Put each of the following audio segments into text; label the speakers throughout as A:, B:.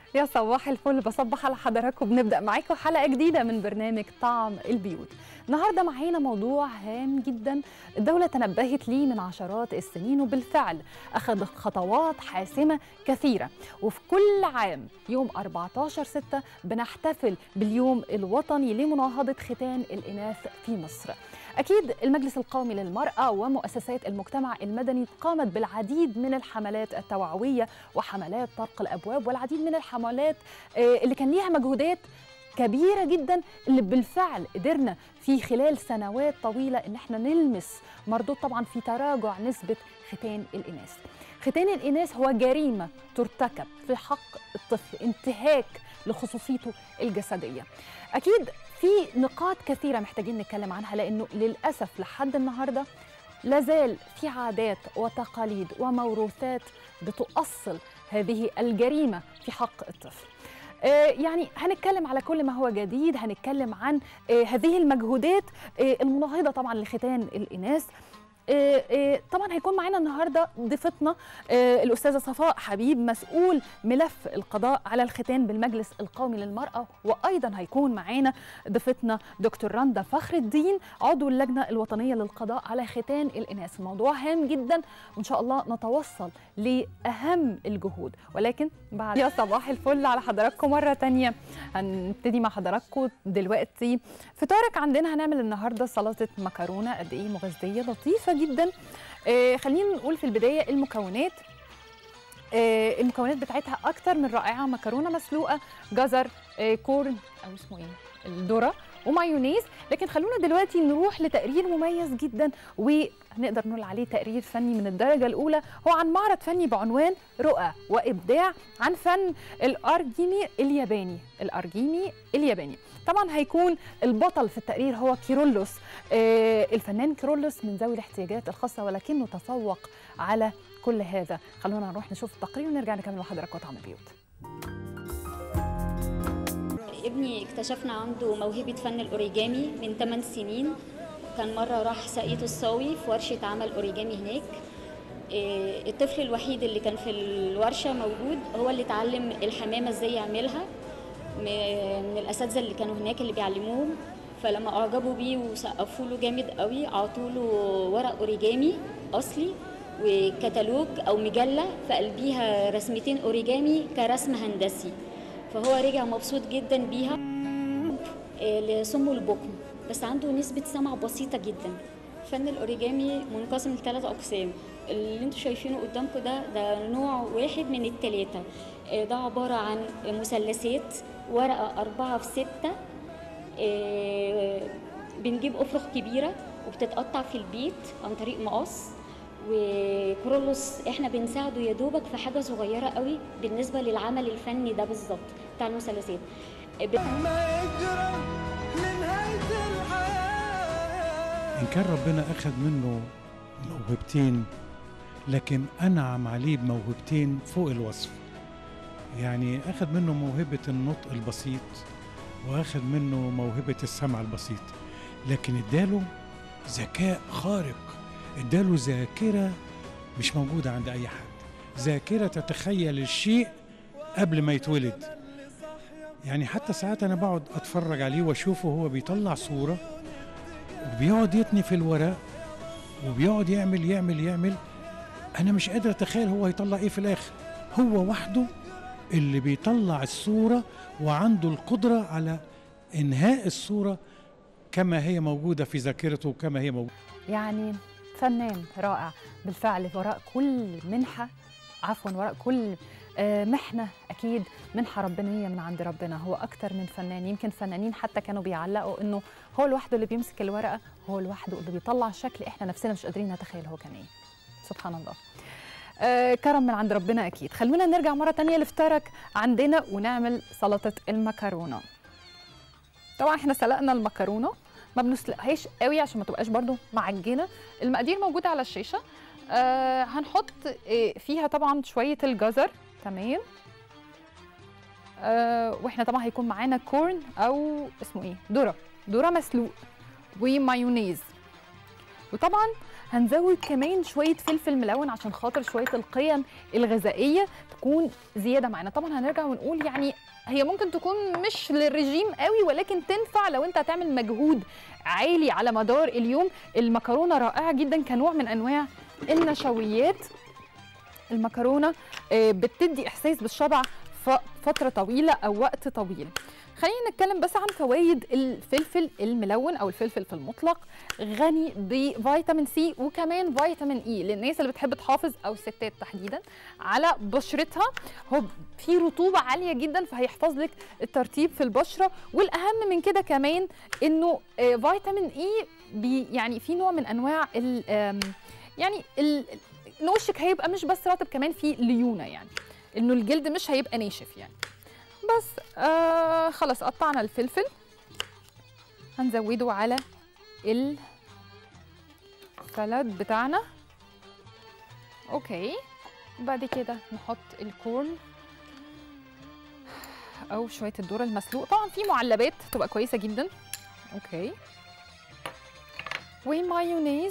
A: يا صباح الفل بصبح على حضراتكم بنبدا معاكم حلقه جديده من برنامج طعم البيوت النهارده معانا موضوع هام جدا الدوله تنبهت ليه من عشرات السنين وبالفعل اخذت خطوات حاسمه كثيره وفي كل عام يوم 14 6 بنحتفل باليوم الوطني لمناهضه ختان الاناث في مصر أكيد المجلس القومي للمرأة ومؤسسات المجتمع المدني قامت بالعديد من الحملات التوعوية وحملات طرق الأبواب والعديد من الحملات اللي كان ليها مجهودات كبيرة جدا اللي بالفعل قدرنا في خلال سنوات طويلة إن احنا نلمس مردود طبعا في تراجع نسبة ختان الإناث ختان الإناث هو جريمة ترتكب في حق الطفل انتهاك لخصوصيته الجسدية أكيد في نقاط كثيرة محتاجين نتكلم عنها لأنه للأسف لحد النهاردة لازال في عادات وتقاليد وموروثات بتؤصل هذه الجريمة في حق الطفل يعني هنتكلم على كل ما هو جديد هنتكلم عن هذه المجهودات المناهضة طبعا لختان الإناث طبعا هيكون معانا النهارده ضيفتنا الاستاذه صفاء حبيب مسؤول ملف القضاء على الختان بالمجلس القومي للمراه وايضا هيكون معانا ضيفتنا دكتور رندا فخر الدين عضو اللجنه الوطنيه للقضاء على ختان الاناث موضوع هام جدا وان شاء الله نتوصل لاهم الجهود ولكن بعد يا صباح الفل على حضراتكم مره تانية هنبتدي مع حضراتكم دلوقتي فطارك عندنا هنعمل النهارده سلطه مكرونه قد ايه مغذيه لطيفه جدا آه خلينا نقول في البدايه المكونات آه المكونات بتاعتها اكتر من رائعه مكرونه مسلوقه جزر آه كورن او اسمه ايه الذره ومايونيز لكن خلونا دلوقتي نروح لتقرير مميز جدا ونقدر نقول عليه تقرير فني من الدرجة الأولى هو عن معرض فني بعنوان رؤى وإبداع عن فن الأرجيمي الياباني الأرجيمي الياباني طبعا هيكون البطل في التقرير هو كيرولوس آه الفنان كيرولوس من ذوي الاحتياجات الخاصة ولكنه تفوق على كل هذا خلونا نروح نشوف التقرير ونرجع نكمل مع حضراتكم طعم البيوت
B: ابني اكتشفنا عنده موهبة فن الأوريجامي من 8 سنين كان مرة راح ساقية الصاوي في ورشة عمل أوريجامي هناك الطفل الوحيد اللي كان في الورشة موجود هو اللي اتعلم الحمامة ازاي يعملها من الأساتذة اللي كانوا هناك اللي بيعلموهم فلما أعجبوا بيه وسقفوا له جامد قوي عطوا له ورق أوريجامي أصلي وكتالوج أو مجلة في قلبيها رسمتين أوريجامي كرسم هندسي فهو رجع مبسوط جدا بيها لصم البكم بس عنده نسبة سمع بسيطة جدا فن الأوريجامي منقسم لثلاث أقسام اللي انتوا شايفينه قدامكم ده ده نوع واحد من التلاتة ده عبارة عن مثلثات ورقة أربعة في ستة بنجيب أفرخ كبيرة وبتتقطع في البيت عن طريق مقص وكرولوس احنا بنساعده يا دوبك في حاجه صغيره قوي بالنسبه للعمل الفني ده بالظبط بتاع المثلثات
C: ما يجرى لنهايه الحياه
D: إن كان ربنا أخذ منه موهبتين لكن أنعم عليه بموهبتين فوق الوصف يعني أخذ منه موهبة النطق البسيط وأخذ منه موهبة السمع البسيط لكن اداله ذكاء خارق اداله ذاكرة مش موجودة عند أي حد ذاكرة تتخيل الشيء قبل ما يتولد يعني حتى ساعات أنا بقعد أتفرج عليه وأشوفه هو بيطلع صورة وبيقعد يتني في الورق وبيقعد يعمل يعمل يعمل أنا مش قادر أتخيل هو هيطلع إيه في الآخر هو وحده اللي بيطلع الصورة وعنده القدرة على إنهاء الصورة كما هي موجودة في ذاكرته وكما هي موجودة
A: يعني فنان رائع بالفعل وراء كل منحة عفوا وراء كل محنة أكيد منحة ربانية من عند ربنا هو أكتر من فنان يمكن فنانين حتى كانوا بيعلقوا إنه هو لوحده اللي بيمسك الورقة هو لوحده اللي بيطلع شكل إحنا نفسنا مش قادرين نتخيل هو كان إيه سبحان الله آه كرم من عند ربنا أكيد خلونا نرجع مرة تانية لفترك عندنا ونعمل سلطة المكرونة طبعا احنا سلقنا المكرونه ما بنسلقهاش قوي عشان ما تبقاش برضو معجنه المقادير موجوده على الشاشه آه هنحط آه فيها طبعا شويه الجزر تمام آه واحنا طبعا هيكون معانا كورن او اسمه ايه ذره ذره مسلوق ومايونيز وطبعا هنزود كمان شويه فلفل ملون عشان خاطر شويه القيم الغذائيه تكون زياده معانا طبعا هنرجع ونقول يعني هي ممكن تكون مش للرجيم قوي ولكن تنفع لو انت هتعمل مجهود عالي على مدار اليوم المكرونه رائعه جدا كنوع من انواع النشويات المكرونه آه، بتدي احساس بالشبع ف- فتره طويله او وقت طويل خلينا نتكلم بس عن فوائد الفلفل الملون او الفلفل في المطلق غني بفيتامين سي وكمان فيتامين اي للناس اللي بتحب تحافظ او الستات تحديدا على بشرتها هو في رطوبه عاليه جدا فهيحفظ لك الترطيب في البشره والاهم من كده كمان انه آه، فيتامين اي بي يعني في نوع من انواع ال آم، يعني ال إن وشك هيبقى مش بس رطب كمان في ليونه يعني انه الجلد مش هيبقى ناشف يعني بس آه خلاص قطعنا الفلفل هنزوده على السلاد بتاعنا اوكي بعد كده نحط الكورن او شويه الذره المسلوق طبعا في معلبات تبقى كويسه جدا اوكي ومايونيز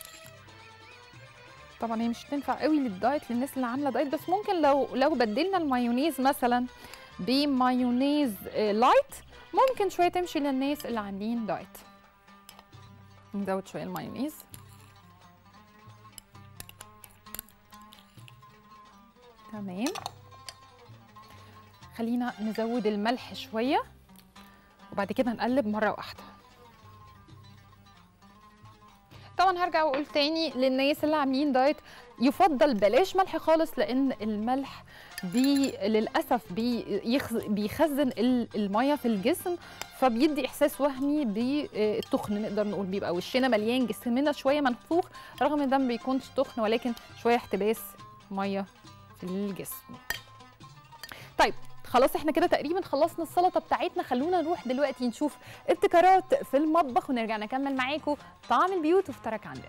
A: طبعا هي مش تنفع قوي للدايت للناس اللي عامله دايت بس ممكن لو لو بدلنا المايونيز مثلا بمايونيز آه، لايت ممكن شويه تمشي للناس اللي عاملين دايت نزود شويه المايونيز تمام خلينا نزود الملح شويه وبعد كده نقلب مره واحده طبعا هرجع واقول تاني للناس اللي عاملين دايت يفضل بلاش ملح خالص لان الملح بي للاسف بيخز بيخزن ال- الميه في الجسم فبيدي احساس وهمي بالتخن نقدر نقول بيبقى وشنا مليان جسمنا شويه منفوخ رغم ان ده ما بيكونش تخن ولكن شويه احتباس ميه في الجسم طيب خلاص احنا كده تقريبا خلصنا السلطه بتاعتنا خلونا نروح دلوقتي نشوف ابتكارات في المطبخ ونرجع نكمل معاكم طعم البيوت وفترك عندنا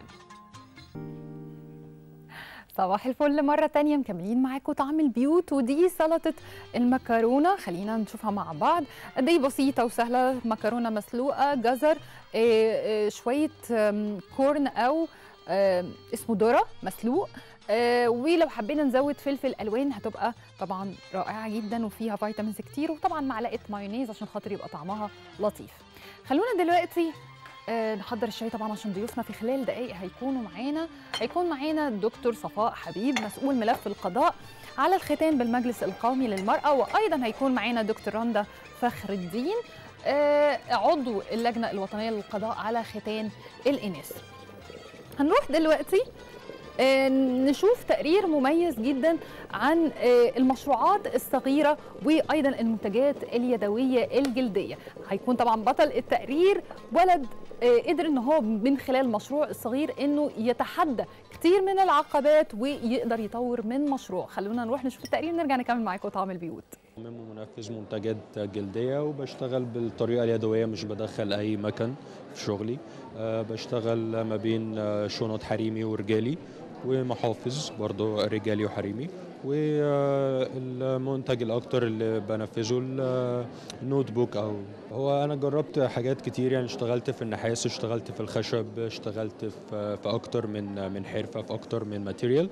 A: صباح الفل مرة تانية مكملين معاكم طعم البيوت ودي سلطة المكرونة خلينا نشوفها مع بعض قد ايه بسيطة وسهلة مكرونة مسلوقة جزر آه، آه، شوية آم، كورن أو آم، اسمه ذرة مسلوق آه، ولو حبينا نزود فلفل الوان هتبقى طبعا رائعه جدا وفيها فيتامينز كتير وطبعا معلقه مايونيز عشان خاطر يبقى طعمها لطيف خلونا دلوقتي آه، نحضر الشاي طبعا عشان ضيوفنا في خلال دقائق هيكونوا معانا هيكون معانا الدكتور صفاء حبيب مسؤول ملف القضاء على الختان بالمجلس القومي للمرأة وأيضا هيكون معانا دكتور رندا فخر الدين آه، عضو اللجنة الوطنية للقضاء على ختان الإناث هنروح دلوقتي آه، نشوف تقرير مميز جدا عن آه، المشروعات الصغيرة وأيضا المنتجات اليدوية الجلدية هيكون طبعا بطل التقرير ولد آه، قدر ان هو من خلال المشروع الصغير انه يتحدى كتير من العقبات ويقدر يطور من مشروع خلونا نروح نشوف التقرير نرجع نكمل معاكم طعم البيوت
E: مصمم ومنفذ منتجات جلدية وبشتغل بالطريقة اليدوية مش بدخل أي مكن في شغلي أه بشتغل ما بين آه، شنط حريمي ورجالي ومحافظ برضو رجالي وحريمي والمنتج الأكتر اللي بنفذه ال- النوت بوك أو هو أنا جربت حاجات كتير يعني اشتغلت في النحاس اشتغلت في الخشب اشتغلت في في أكتر من من حرفة في أكتر من ماتيريال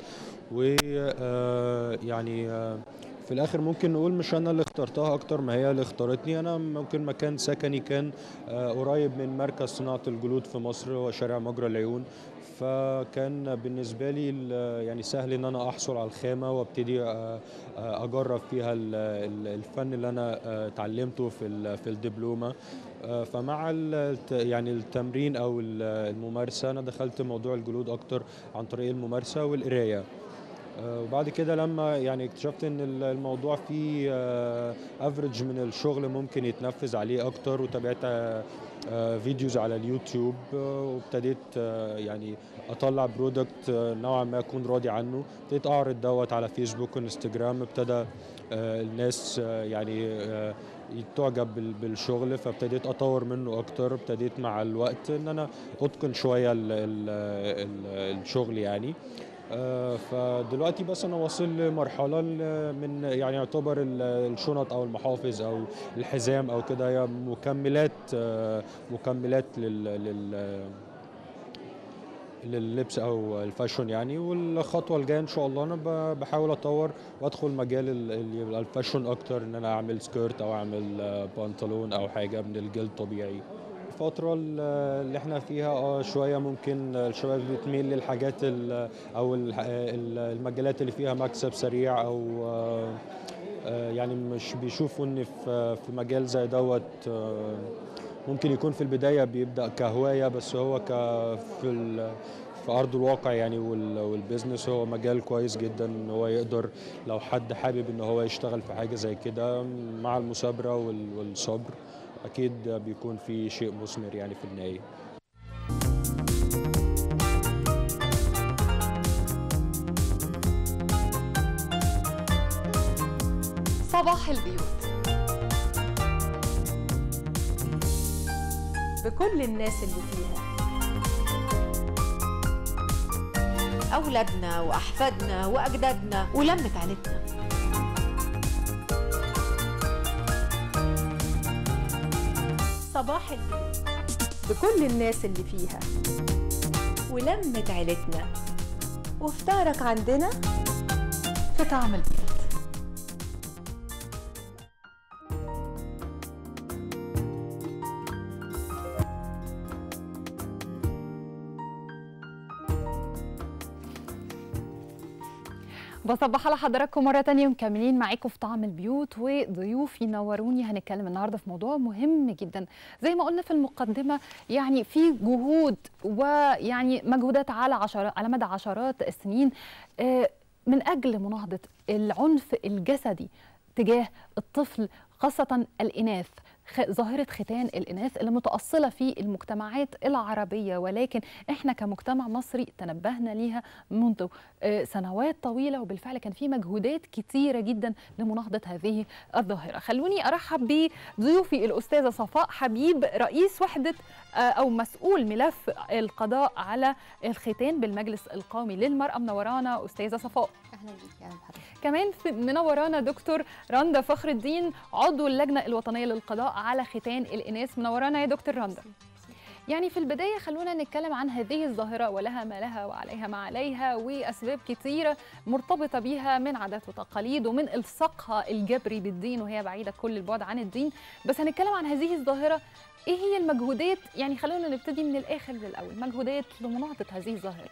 E: ويعني في الاخر ممكن نقول مش انا اللي اخترتها اكتر ما هي اللي اختارتني انا ممكن مكان سكني كان آه، قريب من مركز صناعه الجلود في مصر هو شارع مجرى العيون فكان بالنسبه لي ال- يعني سهل ان انا احصل على الخامه وابتدي آه، آه، اجرب فيها ال- ال- الفن اللي انا آه، اتعلمته في ال- في الدبلومه آه، فمع الت- يعني التمرين او ال- الممارسه انا دخلت موضوع الجلود اكتر عن طريق الممارسه والقرايه آه، وبعد كده لما يعني اكتشفت ان ال- الموضوع فيه افريج من الشغل ممكن يتنفذ عليه اكتر وتابعت آه، آه، فيديوز على اليوتيوب آه، وابتديت آه، يعني اطلع برودكت نوعا ما اكون راضي عنه ابتديت اعرض دوت على فيسبوك وانستجرام ابتدى آه، الناس آه، يعني آه، تعجب بال- بالشغل فابتديت اطور منه اكتر ابتديت مع الوقت ان انا اتقن شويه ال ال ال الشغل يعني آه، فدلوقتي بس انا واصل لمرحله ال- من يعني يعتبر ال- الشنط او المحافظ او الحزام او كده هي مكملات آه، مكملات لل, لل لللبس او الفاشون يعني والخطوه الجايه ان شاء الله انا ب- بحاول اطور وادخل مجال ال- ال- يبقى الفاشون اكتر ان انا اعمل سكيرت او اعمل آه، بنطلون او حاجه من الجلد طبيعي الفترة ال- اللي احنا فيها اه شوية ممكن الشباب بتميل للحاجات ال- او ال- ال- المجالات اللي فيها مكسب سريع او آه، آه، يعني مش بيشوفوا ان في في مجال زي دوت آه، ممكن يكون في البداية بيبدأ كهواية بس هو ك في ال في أرض الواقع يعني وال- والبيزنس هو مجال كويس جدا إن هو يقدر لو حد حابب إن هو يشتغل في حاجة زي كده مع المثابرة وال- والصبر أكيد بيكون في شيء مثمر يعني في النهاية
A: صباح البيوت
F: بكل الناس اللي فيها أولادنا وأحفادنا وأجدادنا ولمة عيلتنا صباح البيوت بكل الناس اللي فيها ولمة عيلتنا وفطارك عندنا
A: في طعم البيوت بصبح على حضراتكم مرة تانية ومكملين معاكم في طعم البيوت وضيوفي نوروني هنتكلم النهاردة في موضوع مهم جدا زي ما قلنا في المقدمة يعني في جهود ويعني مجهودات على عشرات على مدى عشرات السنين آه، من أجل مناهضة العنف الجسدي تجاه الطفل خاصة الإناث خ- ظاهرة ختان الإناث اللي متأصلة في المجتمعات العربية ولكن إحنا كمجتمع مصري تنبهنا ليها منذ آه، سنوات طويلة وبالفعل كان في مجهودات كتيرة جدا لمناهضة هذه الظاهرة خلوني أرحب بضيوفي الأستاذة صفاء حبيب رئيس وحدة آه، أو مسؤول ملف القضاء على الختان بالمجلس القومي للمرأة منورانا أستاذة صفاء
B: اهلا بيك يا بحضرتك
A: كمان في منورانا دكتور رندا فخر الدين عضو اللجنه الوطنيه للقضاء على ختان الاناث منورانا يا دكتور رندا يعني في البدايه خلونا نتكلم عن هذه الظاهره ولها ما لها وعليها ما عليها واسباب كثيره مرتبطه بيها من عادات وتقاليد ومن الصقها الجبري بالدين وهي بعيده كل البعد عن الدين بس هنتكلم عن هذه الظاهره ايه هي المجهودات يعني خلونا نبتدي من الاخر للاول مجهودات لمناهضه هذه الظاهره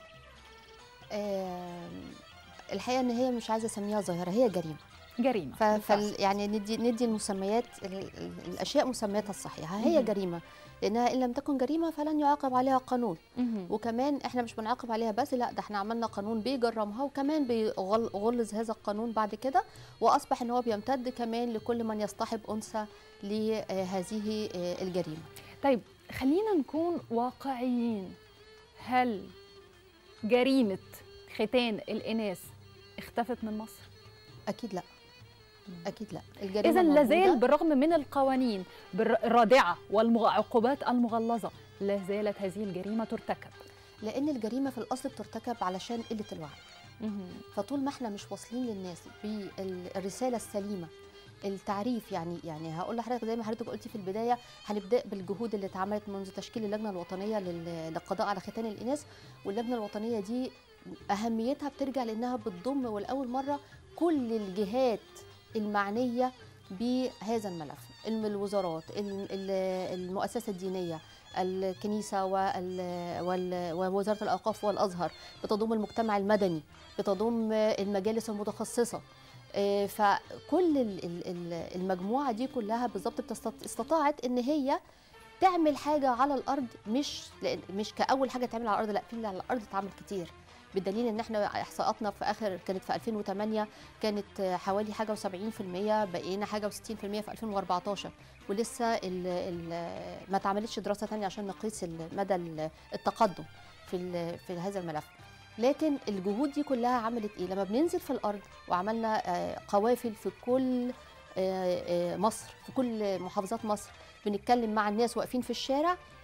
G: آم، الحقيقه ان هي مش عايزه اسميها ظاهره هي جريمه
A: جريمه
G: ف...
A: بالفعل.
G: فال... يعني ندي ندي المسميات ال... ال... الاشياء مسمياتها الصحيحه هي
A: مهم.
G: جريمه لانها ان لم تكن جريمه فلن يعاقب عليها قانون
A: مهم.
G: وكمان احنا مش بنعاقب عليها بس لا ده احنا عملنا قانون بيجرمها وكمان بيغلظ هذا القانون بعد كده واصبح ان هو بيمتد كمان لكل من يصطحب انثى لهذه الجريمه
A: طيب خلينا نكون واقعيين هل جريمة ختان الإناث اختفت من مصر؟
G: اكيد لا اكيد لا الجريمه
A: إذا لازال
G: موجودة.
A: بالرغم من القوانين بالر- الرادعة والعقوبات المغلظة لا زالت هذه الجريمة ترتكب
G: لان الجريمه في الاصل بترتكب علشان قله الوعي فطول ما احنا مش واصلين للناس بالرساله السليمه التعريف يعني يعني هقول لحضرتك زي ما حضرتك قلتي في البدايه هنبدا بالجهود اللي اتعملت منذ تشكيل اللجنه الوطنيه لل- للقضاء على ختان الاناث واللجنه الوطنيه دي اهميتها بترجع لانها بتضم ولاول مره كل الجهات المعنيه بهذا الملف الم- الوزارات الم- ال- المؤسسه الدينيه الكنيسه وال- وال- ووزاره الاوقاف والازهر بتضم المجتمع المدني بتضم المجالس المتخصصه آه، فكل ال- ال- ال- المجموعه دي كلها بالظبط بتست- استطاعت ان هي تعمل حاجه على الارض مش لأن- مش كاول حاجه تعمل على الارض لا في اللي على الارض اتعمل كتير بالدليل ان احنا احصاءاتنا في اخر كانت في 2008 كانت آه، حوالي حاجه و70% بقينا حاجه و60% في 2014 ولسه ال ال ما اتعملتش دراسه ثانيه عشان نقيس ال- مدى ال- التقدم في ال- في هذا الملف لكن الجهود دي كلها عملت ايه لما بننزل في الارض وعملنا آه، قوافل في كل آه، آه، مصر في كل محافظات مصر بنتكلم مع الناس واقفين في الشارع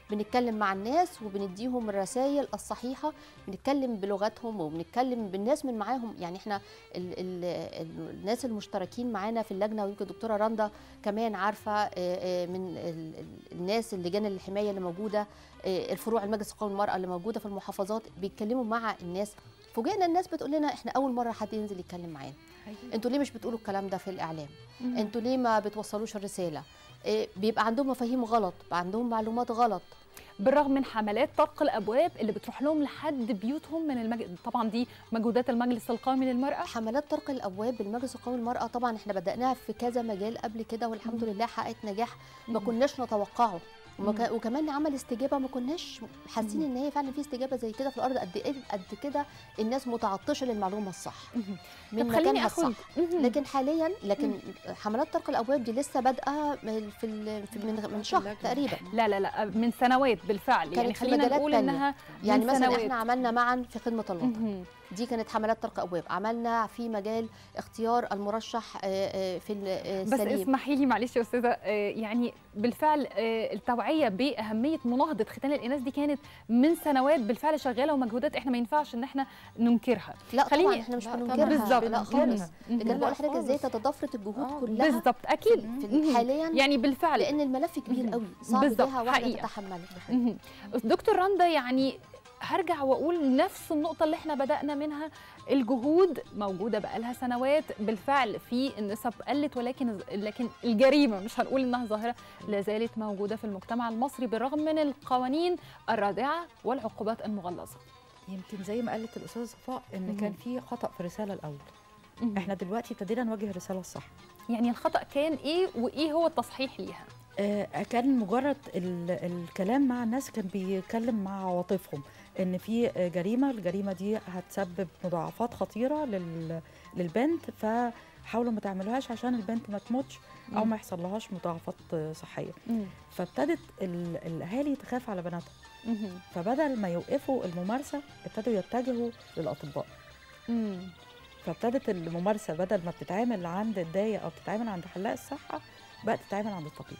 G: بنتكلم مع الناس وبنديهم الرسائل الصحيحه بنتكلم بلغتهم وبنتكلم بالناس من معاهم يعني احنا ال ال ال الناس المشتركين معانا في اللجنه ويمكن الدكتوره رندا كمان عارفه آه، آه، من ال- ال- الناس اللجان الحمايه اللي موجوده آه، الفروع المجلس القومي للمراه اللي موجوده في المحافظات بيتكلموا مع الناس فوجئنا الناس بتقول لنا احنا اول مره حد ينزل يتكلم معانا انتوا ليه مش بتقولوا الكلام ده في الاعلام انتوا ليه ما بتوصلوش الرساله إيه، بيبقى عندهم مفاهيم غلط بيبقى عندهم معلومات غلط
A: بالرغم من حملات طرق الابواب اللي بتروح لهم لحد بيوتهم من المج... طبعا دي مجهودات المجلس القومي للمراه
G: حملات طرق الابواب بالمجلس القومي للمراه طبعا احنا بداناها في كذا مجال قبل كده والحمد لله حققت نجاح ما كناش نتوقعه وما كان- وكمان عمل استجابه ما كناش حاسين ان هي فعلا في استجابه زي كده في الارض قد ايه قد كده الناس متعطشه للمعلومه الصح من
A: طب خليني
G: مكانها
A: اخد
G: الصح لكن حاليا لكن حملات طرق الابواب دي لسه بادئه من- في ال- في- من من شهر تقريبا
A: لا لا لا من سنوات بالفعل يعني
G: كانت في
A: خلينا
G: مجالات
A: نقول
G: تانية.
A: انها
G: يعني
A: من
G: مثلا
A: سنوات.
G: احنا عملنا معا في خدمه الوطن
A: مهم.
G: دي كانت حملات طرق ابواب عملنا في مجال اختيار المرشح آه، آه، في ال- آه،
A: بس
G: السليم
A: اسمحي لي معلش يا استاذه آه، يعني بالفعل آه، التوعيه باهميه مناهضه ختان الاناث دي كانت من سنوات بالفعل شغاله ومجهودات احنا ما ينفعش ان احنا ننكرها
G: لا
A: خليني-
G: طبعا احنا مش
H: لا،
G: بننكرها
A: بالظبط.
G: لا
A: مهم.
G: خالص
A: مهم.
G: لكن
H: لا،
G: بقول لحضرتك ازاي
H: خالص.
G: تتضافرت الجهود
H: آه،
G: كلها
A: بالظبط اكيد
G: في
A: مهم.
G: حاليا
A: يعني بالفعل
G: لان الملف كبير
A: مهم.
G: قوي صعب
A: بالظبط،
G: ليها واحده
A: حقيقة.
G: تتحمله
A: مهم. دكتور رندا يعني هرجع واقول نفس النقطه اللي احنا بدانا منها الجهود موجوده بقالها سنوات بالفعل في النسب قلت ولكن لكن الجريمه مش هنقول انها ظاهره لا زالت موجوده في المجتمع المصري بالرغم من القوانين الرادعه والعقوبات المغلظه
H: يمكن زي ما قالت الاستاذه صفاء ان
A: مهم.
H: كان في خطا في الرساله الاول
A: مهم.
H: احنا دلوقتي ابتدينا نواجه الرساله الصح
A: يعني الخطا كان ايه وايه هو التصحيح ليها
H: آه، كان مجرد ال- الكلام مع الناس كان بيتكلم مع عواطفهم ان في آه، جريمه الجريمه دي هتسبب مضاعفات خطيره لل- للبنت فحاولوا ما تعملوهاش عشان البنت ما تموتش او
A: مم.
H: ما يحصل لهاش مضاعفات آه، صحيه
A: مم.
H: فابتدت ال- الاهالي تخاف على بناتهم
A: مهم.
H: فبدل ما يوقفوا الممارسه ابتدوا يتجهوا للاطباء
A: مم.
H: فابتدت الممارسه بدل ما بتتعامل عند الداية او بتتعامل عند حلاق الصحه بقت تتعامل عند الطبيب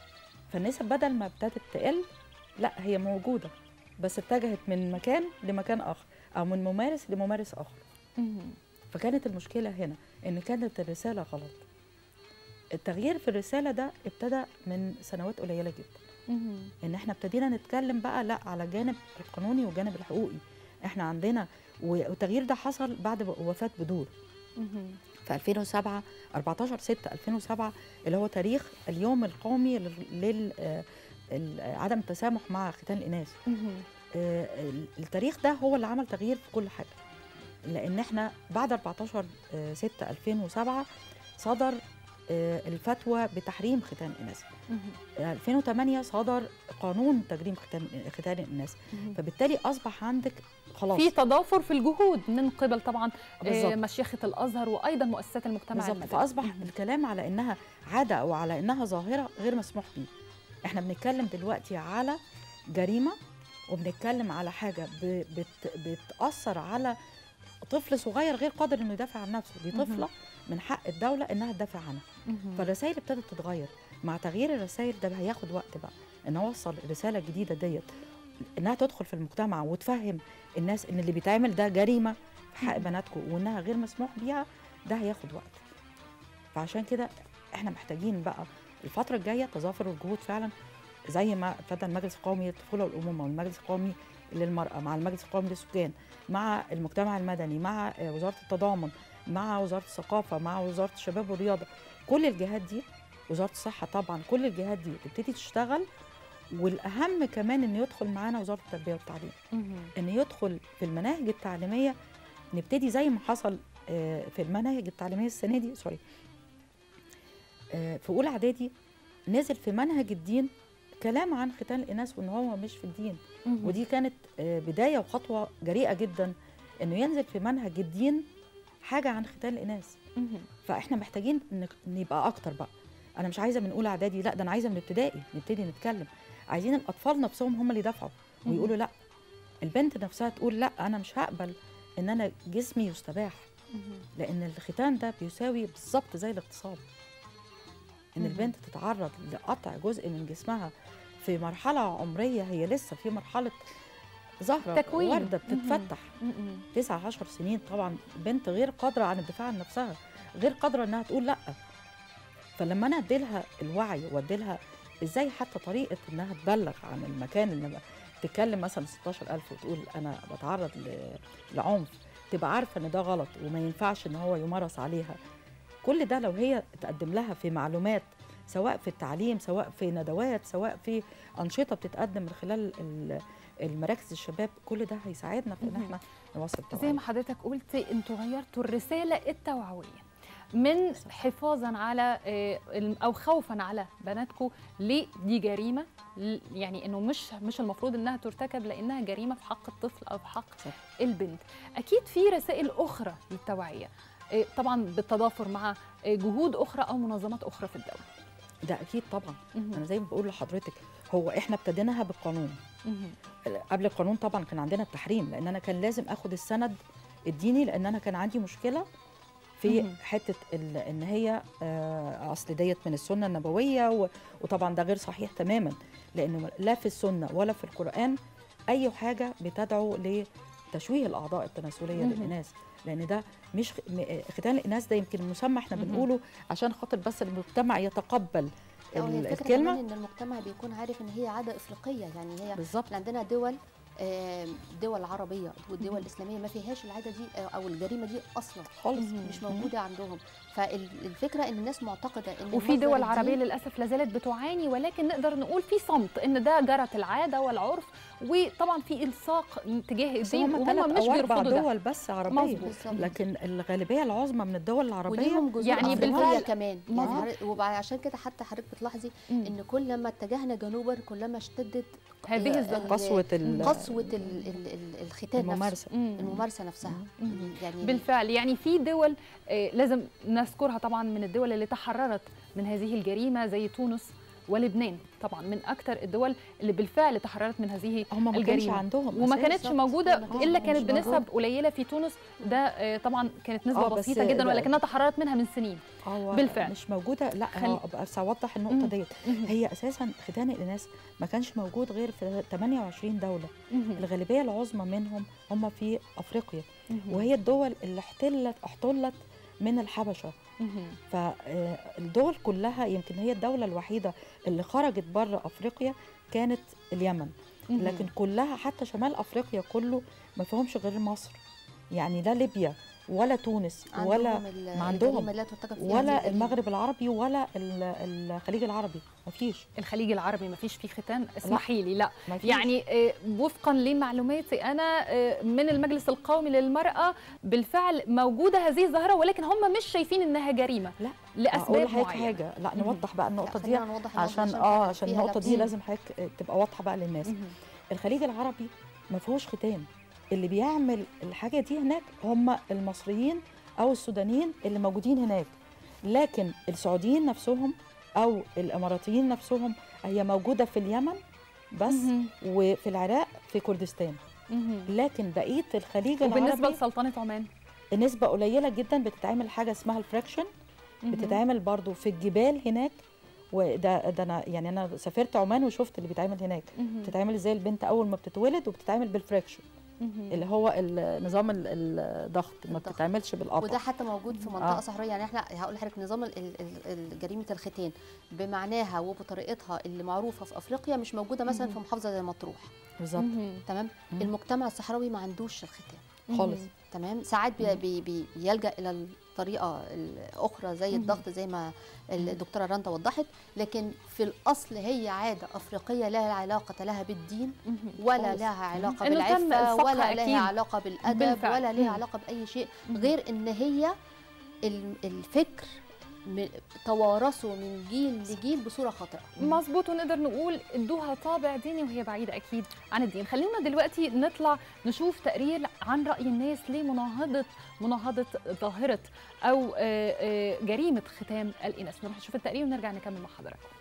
H: فالنسب بدل ما ابتدت تقل لا هي موجوده بس اتجهت من مكان لمكان اخر او من ممارس لممارس اخر
A: مهم.
H: فكانت المشكله هنا ان كانت الرساله غلط التغيير في الرساله ده ابتدى من سنوات قليله جدا
A: مهم.
H: ان احنا ابتدينا نتكلم بقى لا على الجانب القانوني والجانب الحقوقي احنا عندنا والتغيير ده حصل بعد وفاه بدور
A: مهم.
H: في 2007 14 6 2007 اللي هو تاريخ اليوم القومي لل لل- آه، ال- آه، عدم التسامح مع ختان الاناث
A: مهم.
H: آه، ال- التاريخ ده هو اللي عمل تغيير في كل حاجه لان احنا بعد 14 آه، 6 2007 صدر آه، الفتوى بتحريم ختان الاناث
A: مهم.
H: آه، 2008 صدر قانون تجريم ختان ختان الاناث
A: مهم.
H: فبالتالي اصبح عندك خلاص
A: في تضافر في الجهود من قبل طبعا آه،
H: بالظبط.
A: مشيخه الازهر وايضا مؤسسات المجتمع
H: بالظبط
A: المدني
H: فاصبح
A: مهم.
H: الكلام على انها عاده او على انها ظاهره غير مسموح بيه احنا بنتكلم دلوقتي على جريمه وبنتكلم على حاجه ب- بت بتاثر على طفل صغير غير قادر انه يدافع عن نفسه دي
A: مهم.
H: طفله من حق الدوله انها تدافع عنها
A: مهم.
H: فالرسائل ابتدت تتغير مع تغيير الرسائل ده هياخد وقت بقى ان اوصل الرساله الجديده ديت انها تدخل في المجتمع وتفهم الناس ان اللي بيتعمل ده جريمه في حق
A: مهم.
H: بناتكم وانها غير مسموح بيها ده هياخد وقت فعشان كده احنا محتاجين بقى الفتره الجايه تظافر الجهود فعلا زي ما ابتدى المجلس القومي للطفوله والامومه والمجلس القومي للمراه مع المجلس القومي للسكان مع المجتمع المدني مع آه، وزاره التضامن مع وزاره الثقافه مع وزاره الشباب والرياضه كل الجهات دي وزاره الصحه طبعا كل الجهات دي تبتدي تشتغل والاهم كمان ان يدخل معانا وزاره التربيه والتعليم
A: مهم.
H: ان يدخل في المناهج التعليميه نبتدي زي ما حصل آه، في المناهج التعليميه السنه دي سوري آه، في اولى اعدادي نزل في منهج الدين كلام عن ختان الاناث وان هو مش في الدين
A: مهم.
H: ودي كانت آه، بدايه وخطوه جريئه جدا انه ينزل في منهج الدين حاجه عن ختان الاناث
A: مهم.
H: فاحنا محتاجين نك- نبقى اكتر بقى انا مش عايزه من اولى اعدادي لا ده انا عايزه من ابتدائي نبتدي نتكلم عايزين الاطفال نفسهم هم اللي يدافعوا
A: مهم.
H: ويقولوا لا البنت نفسها تقول لا انا مش هقبل ان انا جسمي يستباح
A: مهم.
H: لان الختان ده بيساوي بالظبط زي الاغتصاب ان
A: مهم.
H: البنت تتعرض لقطع جزء من جسمها في في مرحله عمريه هي لسه في مرحله زهره
A: تكوين.
H: ورده
A: مهم.
H: بتتفتح
A: مم.
H: تسعة عشر سنين طبعا بنت غير قادرة عن الدفاع عن نفسها غير قادرة انها تقول لا فلما انا اديلها الوعي واديلها ازاي حتى طريقة انها تبلغ عن المكان اللي لما تتكلم مثلا 16000 وتقول انا بتعرض ل- لعنف تبقى عارفة ان ده غلط وما ينفعش ان هو يمارس عليها كل ده لو هي تقدم لها في معلومات سواء في التعليم سواء في ندوات سواء في أنشطة بتتقدم من خلال ال- المراكز الشباب كل ده هيساعدنا في ان
A: مهم.
H: احنا نوصل
A: زي
H: التوعية.
A: ما حضرتك قلتي انتوا غيرتوا الرساله التوعويه من
H: صح.
A: حفاظا على آه، الم- او خوفا على بناتكم ليه دي جريمه ل- يعني انه مش مش المفروض انها ترتكب لانها جريمه في حق الطفل او في حق
H: صح.
A: البنت اكيد في رسائل اخرى للتوعيه آه، طبعا بالتضافر مع آه، جهود اخرى او منظمات اخرى في الدوله
H: ده اكيد طبعا
A: مهم.
H: انا زي ما بقول لحضرتك هو احنا ابتديناها بالقانون
A: مهم.
H: قبل القانون طبعا كان عندنا التحريم لان انا كان لازم اخد السند الديني لان انا كان عندي مشكله في
A: مهم.
H: حته ال- ان هي آه، اصل ديت من السنه النبويه و- وطبعا ده غير صحيح تماما لانه لا في السنه ولا في القران اي حاجه بتدعو لتشويه الاعضاء التناسليه
A: مهم.
H: للاناث لان ده مش خ- م- ختان الاناث ده يمكن مسمى احنا
A: مهم.
H: بنقوله عشان خاطر بس المجتمع يتقبل
G: أو هي
H: ال-
G: الفكره
H: الكلمه
G: كمان ان المجتمع بيكون عارف ان هي عاده افريقيه يعني هي
H: بالظبط
G: احنا عندنا دول آم، دول عربيه والدول
H: مهم.
G: الاسلاميه ما فيهاش العاده دي آه، او الجريمه دي اصلا
H: خالص
A: مهم.
G: مش موجوده عندهم فالفكره ان الناس معتقده ان
A: وفي
G: مصدر
A: دول عربيه
G: الدين-
A: للاسف لازالت بتعاني ولكن نقدر نقول في صمت ان ده جرت العاده والعرف وطبعا في الصاق تجاه
H: بس
A: الدين
H: هم
A: وهم
H: ثلاث
A: مش
H: او اربع
A: بيرفضوا ده
H: دول بس عربيه
A: مظبوط.
G: بالظبط.
H: لكن الغالبيه العظمى من الدول العربيه
G: وليهم جذور
A: يعني
G: يعني
A: بالفعل-
G: كمان
A: مظبوط.
G: يعني حضرتك- وعشان كده حتى حضرتك بتلاحظي
A: مم.
G: ان كل لما اتجهنا جنوبا كلما اشتدت
A: هذه
G: ال-
A: الظاهرة.
H: قسوه ال-
G: قسوه ال- ال- ال- الختان نفسه
H: الممارسه
A: مم.
G: الممارسه نفسها
A: مم.
G: يعني
A: بالفعل يعني في دول آه، لازم نذكرها طبعا من الدول اللي تحررت من هذه الجريمه زي تونس ولبنان طبعا من اكثر الدول اللي بالفعل تحررت من هذه
H: هم ما كانش
A: الجريمة.
H: عندهم
A: وما
H: أساس.
A: كانتش
G: بالظبط.
A: موجوده
G: ما كانش-
A: الا
G: مش
A: كانت بنسب
H: موجود.
A: قليله في تونس ده آه، طبعا كانت نسبه
H: آه، بس
A: بسيطه جدا
H: ده-
A: ولكنها تحررت منها من سنين
H: هو
A: بالفعل.
H: مش موجوده لا
A: خل-
H: هو بس اوضح النقطه
A: مم.
H: ديت هي اساسا ختان الاناث ما كانش موجود غير في 28 دوله
A: مهم.
H: الغالبيه العظمى منهم هم في افريقيا
A: مهم.
H: وهي الدول اللي احتلت احتلت من الحبشه
A: مهم.
H: فالدول كلها يمكن هي الدوله الوحيده اللي خرجت بره افريقيا كانت اليمن
A: مهم.
H: لكن كلها حتى شمال افريقيا كله ما فيهمش غير مصر يعني لا ليبيا ولا تونس ولا
G: عندهم ال-
H: ما عندهم
G: الجريمة لا ترتكب فيها هذه
H: ولا
G: الجريمة.
H: المغرب العربي ولا ال- الخليج العربي ما فيش
A: الخليج العربي ما فيش فيه ختان اسمحي لي لا
H: ما فيش
A: يعني آه، وفقا لمعلوماتي انا آه، من المجلس القومي للمراه بالفعل موجوده هذه الظاهره ولكن هم مش شايفين انها جريمه
H: لا اقول
A: لاسباب
H: لحضرتك
A: معينه
H: حاجه لا نوضح بقى النقطه
G: لا،
H: دي
G: خلينا نوضح النقطة
H: عشان
G: دي
H: اه
G: فعلا
H: عشان
G: فيها
H: النقطه دي
G: لبس.
H: لازم حضرتك تبقى واضحه بقى للناس
A: مهم.
H: الخليج العربي ما فيهوش ختان اللي بيعمل الحاجه دي هناك هم المصريين او السودانيين اللي موجودين هناك لكن السعوديين نفسهم او الاماراتيين نفسهم هي موجوده في اليمن بس
A: مهم.
H: وفي العراق في كردستان
A: مهم.
H: لكن بقيه الخليج
A: وبالنسبه
H: العربي
A: لسلطنه عمان
H: نسبه قليله جدا بتتعمل حاجه اسمها الفراكشن
A: مهم.
H: بتتعمل برضو في الجبال هناك وده ده انا يعني انا سافرت عمان وشفت اللي بيتعمل هناك
A: مهم.
H: بتتعمل ازاي البنت اول ما بتتولد وبتتعمل بالفراكشن
A: مهم.
H: اللي هو ال- نظام ال- الضغط ما
G: الضغط.
H: بتتعملش بالقطع
G: وده حتى موجود في منطقه
H: آه.
G: صحراويه يعني احنا هقول لحضرتك نظام ال- ال- ال- جريمه الختان بمعناها وبطريقتها اللي معروفه في افريقيا مش موجوده مثلا
A: مهم.
G: في محافظه زي مطروح
H: بالظبط
A: مهم.
G: تمام
H: مم.
G: المجتمع الصحراوي ما عندوش الختان
H: خالص
G: تمام ساعات بي
H: مم.
G: بي بي بيلجا الى الطريقه الاخرى زي
A: مهم.
G: الضغط زي ما الدكتوره رندا وضحت لكن في الاصل هي عاده افريقيه لا علاقه لها بالدين
A: مهم.
G: ولا
A: خالص.
G: لها علاقه
A: إنه تم
G: بالعفه
A: إلصاقها
G: ولا
A: أكيد.
G: لها علاقه بالادب
A: بالفعل.
G: ولا لها
A: مم.
G: علاقه باي شيء
A: مهم.
G: غير ان هي ال- الفكر م- توارثه من جيل لجيل بصوره خاطئه
A: مظبوط ونقدر نقول ادوها طابع ديني وهي بعيده اكيد عن الدين خلينا دلوقتي نطلع نشوف تقرير عن راي الناس لمناهضه مناهضه ظاهره او آه، آه، جريمه ختام الاناث نروح نشوف التقرير ونرجع نكمل مع حضراتكم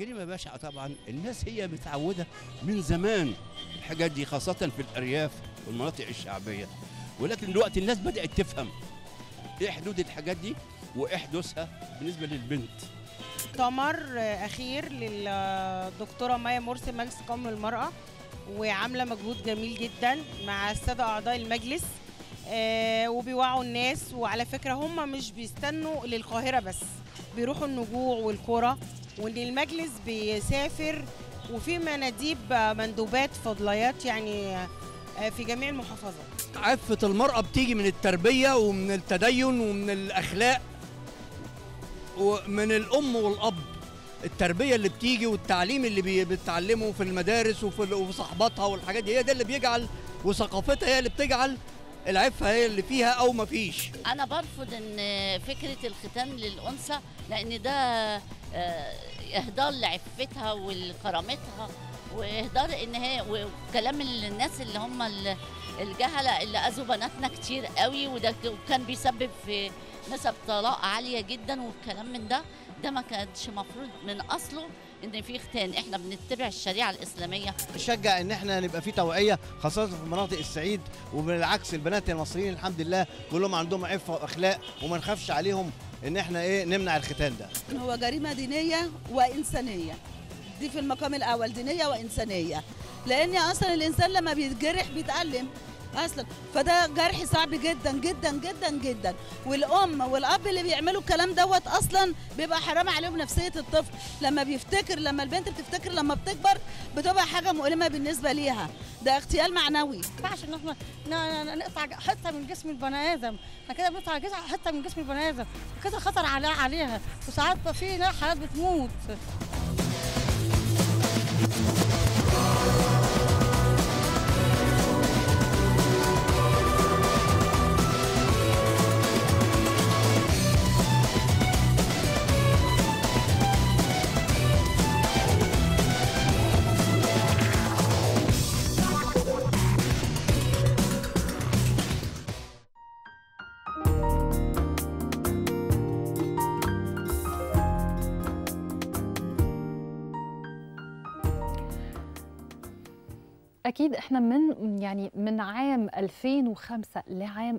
I: جريمه بشعه طبعا الناس هي متعوده من زمان الحاجات دي خاصه في الارياف والمناطق الشعبيه ولكن دلوقتي الناس بدات تفهم ايه حدود الحاجات دي وايه حدوثها بالنسبه للبنت
J: مؤتمر اخير للدكتوره مايا مرسي مجلس قومي للمراه وعامله مجهود جميل جدا مع الساده اعضاء المجلس آه، وبيوعوا الناس وعلى فكره هم مش بيستنوا للقاهره بس بيروحوا النجوع والقرى وان المجلس بيسافر وفي مناديب آه، مندوبات فضليات يعني آه، في جميع المحافظات
K: عفة المرأة بتيجي من التربية ومن التدين ومن الأخلاق ومن الأم والأب التربية اللي بتيجي والتعليم اللي بي- بتتعلمه في المدارس وفي ال- وفي صحباتها والحاجات دي هي ده اللي بيجعل وثقافتها هي اللي بتجعل العفة هي اللي فيها أو مفيش
L: انا برفض ان فكره الختان للانثى لان ده آه، اهدار لعفتها ولكرامتها واهدار ان هي وكلام الناس اللي هم ال- الجهله اللي اذوا بناتنا كتير قوي وده ك- كان بيسبب في نسب طلاق عاليه جدا والكلام من ده ده ما كانش مفروض من اصله ان في ختان احنا بنتبع الشريعه الاسلاميه
M: نشجع ان احنا نبقى في توعيه خاصه في مناطق الصعيد وبالعكس البنات المصريين الحمد لله كلهم عندهم عفه واخلاق وما نخافش عليهم ان احنا ايه نمنع الختان ده
N: هو جريمة دينية وإنسانية دي في المقام الأول دينية وإنسانية لأن أصلا الإنسان لما بيتجرح بيتألم أصلا فده جرح صعب جدا جدا جدا جدا والأم والأب اللي بيعملوا الكلام دوت أصلا بيبقى حرام عليهم نفسية الطفل لما بيفتكر لما البنت بتفتكر لما بتكبر بتبقى حاجة مؤلمة بالنسبة ليها ده اغتيال معنوي
O: ما ينفعش ان احنا ن- ن- نقطع حته من جسم البني ادم احنا كده بنقطع جزء حته من جسم البني ادم كده خطر على عليها وساعات بقى في ناس حالات بتموت
A: أكيد إحنا من يعني من عام 2005 لعام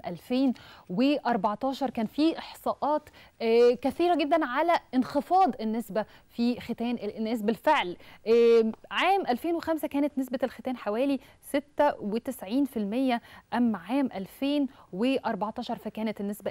A: 2014 كان في إحصاءات آه، كثيرة جدا على انخفاض النسبة في ختان الإناث بالفعل آه، عام 2005 كانت نسبة الختان حوالي 96% أما عام 2014 فكانت النسبة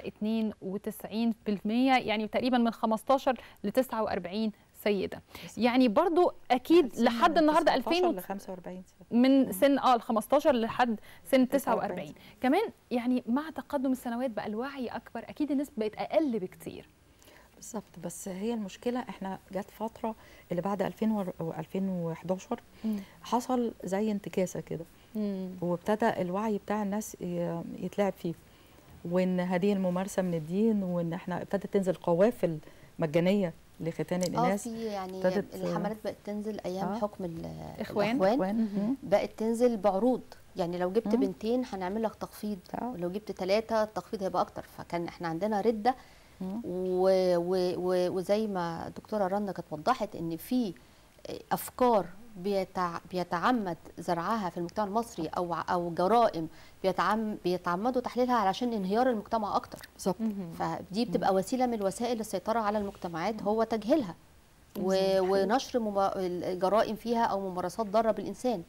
A: 92% يعني تقريبا من 15 ل 49 سيدة يعني برضو أكيد لحد النهاردة 2000
H: 2000 ل 45
A: من سن اه ال 15 لحد سن 49
H: 49.
A: كمان يعني مع تقدم السنوات بقى الوعي اكبر اكيد الناس بقت اقل بكتير
H: بالظبط بس هي المشكله احنا جت فتره اللي بعد 2000 و 2011 حصل زي انتكاسه كده وابتدى الوعي بتاع الناس ي- يتلعب فيه وان هذه الممارسه من الدين وان احنا ابتدت تنزل قوافل مجانيه لختان
G: اه
H: الاناث
G: في يعني
H: ابتدت-
G: الحملات بقت تنزل ايام
H: آه.
G: حكم ال-
H: إخوان.
G: الاخوان
H: إخوان. مم.
G: بقت تنزل بعروض يعني لو جبت
H: مم.
G: بنتين هنعمل لك تخفيض ولو جبت ثلاثه التخفيض هيبقى اكتر فكان احنا عندنا رده و و و وزي ما الدكتوره رنا كانت وضحت ان في افكار بيتع بيتعمد زرعها في المجتمع المصري او او جرائم بيتعم بيتعمدوا تحليلها علشان انهيار المجتمع اكتر
H: بالظبط
G: فدي بتبقى وسيله من وسائل السيطره على المجتمعات هو تجهيلها و...
H: بالظبط.
G: ونشر مما... الجرائم فيها او ممارسات ضاره بالانسان